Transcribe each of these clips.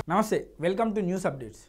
నమస్తే welcome to news updates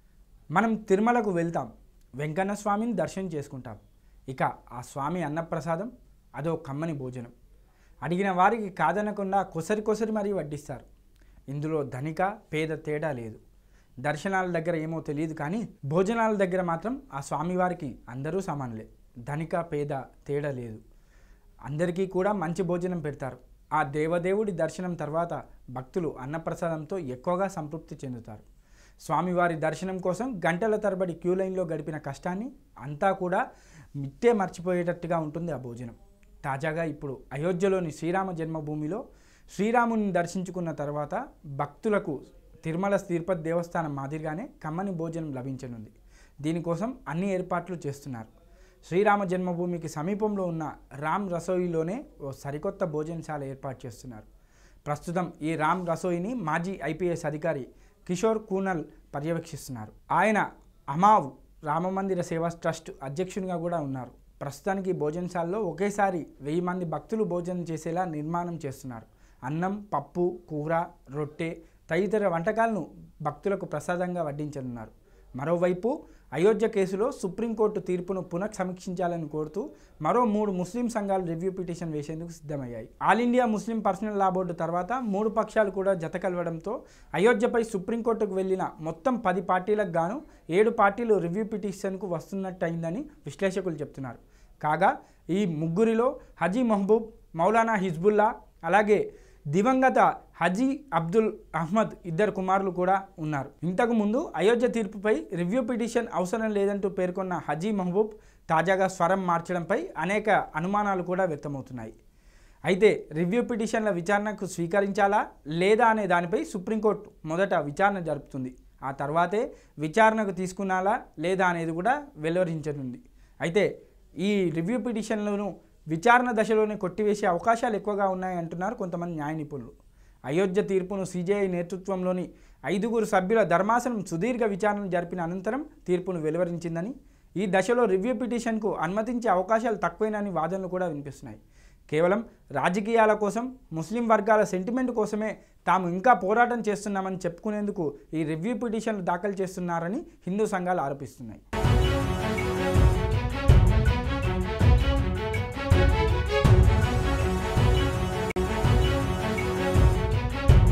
మనం తిరుమలకు వెళ్తాం వెంకన్న స్వామిని దర్శనం చేసుకుంటాం ఇక ఆ స్వామి అన్నప్రసాదం అదో కమ్మని భోజనం అడిగిన వారికి కాదనకుండా కొసరి కొసరి మరీ వడ్డిస్తారు ఇందులో ధనిక పేద తేడా లేదు దర్శనాల దగ్గర ఏమో తెలియదు కానీ భోజనాల దగ్గర మాత్రం ఆ స్వామివారికి అందరూ సమానులే ధనిక పేద తేడా లేదు అందరికీ కూడా మంచి భోజనం పెడతారు ఆ దేవదేవుడి దర్శనం తర్వాత భక్తులు అన్నప్రసాదంతో ఎక్కువగా సంతృప్తి చెందుతారు స్వామివారి దర్శనం కోసం గంటల తరబడి క్యూ లైన్లో గడిపిన కష్టాన్ని అంతా కూడా మిట్టే మర్చిపోయేటట్టుగా ఉంటుంది ఆ భోజనం తాజాగా ఇప్పుడు అయోధ్యలోని శ్రీరామ జన్మభూమిలో శ్రీరాముని దర్శించుకున్న తర్వాత భక్తులకు తిరుమల తిరుపతి దేవస్థానం మాదిరిగానే కమ్మని భోజనం లభించనుంది దీనికోసం అన్ని ఏర్పాట్లు చేస్తున్నారు శ్రీరామ జన్మభూమికి సమీపంలో ఉన్న రామ్ రసోయిలోనే ఓ సరికొత్త భోజనశాల ఏర్పాటు చేస్తున్నారు ప్రస్తుతం ఈ రామ్ రసోయిని మాజీ ఐపీఎస్ అధికారి కిషోర్ కూనల్ పర్యవేక్షిస్తున్నారు ఆయన అమావ్ రామమందిర సేవా ట్రస్ట్ అధ్యక్షునిగా కూడా ఉన్నారు ప్రస్తుతానికి ఈ భోజనశాలలో ఒకేసారి వెయ్యి మంది భక్తులు భోజనం చేసేలా నిర్మాణం చేస్తున్నారు అన్నం పప్పు కూర రొట్టె తదితర వంటకాలను భక్తులకు ప్రసాదంగా వడ్డించనున్నారు మరోవైపు అయోధ్య కేసులో సుప్రీంకోర్టు తీర్పును పునః సమీక్షించాలని కోరుతూ మరో మూడు ముస్లిం సంఘాలు రివ్యూ పిటిషన్ వేసేందుకు సిద్ధమయ్యాయి All India Muslim Personal Law Board తర్వాత మూడు పక్షాలు కూడా జత కలవడంతో అయోధ్యపై సుప్రీంకోర్టుకు వెళ్లిన మొత్తం పది పార్టీలకు గాను ఏడు పార్టీలు రివ్యూ పిటిషన్కు వస్తున్నట్టయిందని విశ్లేషకులు చెప్తున్నారు కాగా ఈ ముగ్గురిలో హజీ మహబూబ్ మౌలానా హిజ్బుల్లా అలాగే దివంగత హజీ అబ్దుల్ అహ్మద్ ఇద్దరు కుమారులు కూడా ఉన్నారు ఇంతకు ముందు అయోధ్య తీర్పుపై రివ్యూ పిటిషన్ అవసరం లేదంటూ పేర్కొన్న హజీ మహబూబ్ తాజాగా స్వరం మార్చడంపై అనేక అనుమానాలు కూడా వ్యక్తమవుతున్నాయి అయితే రివ్యూ పిటిషన్ల విచారణకు స్వీకరించాలా లేదా అనే దానిపై సుప్రీంకోర్టు మొదట విచారణ జరుపుతుంది ఆ తర్వాతే విచారణకు తీసుకున్నాలా లేదా అనేది కూడా వెలువరించనుంది అయితే ఈ రివ్యూ పిటిషన్లను విచారణ దశలోనే కొట్టివేసే అవకాశాలు ఎక్కువగా ఉన్నాయి అంటున్నారు కొంతమంది న్యాయ నిపుణులు అయోధ్య తీర్పును సీజేఐ నేతృత్వంలోని ఐదుగురు సభ్యుల ధర్మాసనం సుదీర్ఘ విచారణ జరిపిన అనంతరం తీర్పును వెలువరించిందని ఈ దశలో రివ్యూ పిటిషన్కు అనుమతించే అవకాశాలు తక్కువేనని వాదనలు కూడా వినిపిస్తున్నాయి కేవలం రాజకీయాల కోసం ముస్లిం వర్గాల సెంటిమెంట్ కోసమే తాము ఇంకా పోరాటం చేస్తున్నామని చెప్పుకునేందుకు ఈ రివ్యూ పిటిషన్లు దాఖలు చేస్తున్నారని హిందూ సంఘాలు ఆరోపిస్తున్నాయి